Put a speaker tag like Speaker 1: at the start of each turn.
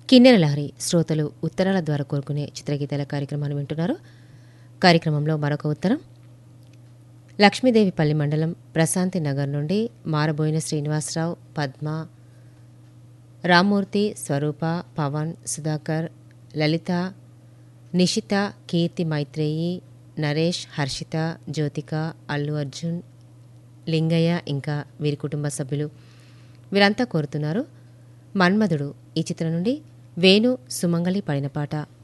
Speaker 1: కిన్నెర లహరి శ్రోతలు ఉత్తరాల ద్వారా కోరుకునే చిత్రగీతాల కార్యక్రమాన్ని వింటున్నారు కార్యక్రమంలో మరొక ఉత్తరం లక్ష్మీదేవిపల్లి మండలం ప్రశాంతి నగర్ నుండి మారబోయిన శ్రీనివాసరావు పద్మ రామ్మూర్తి స్వరూప పవన్ సుధాకర్ లలిత నిషిత కీర్తి మైత్రేయి నరేష్ హర్షిత జ్యోతిక అల్లు అర్జున్ లింగయ్య ఇంకా వీరి కుటుంబ సభ్యులు వీరంతా కోరుతున్నారు మన్మధుడు ఈ చిత్రం నుండి వేణు సుమంగళి పడిన పాట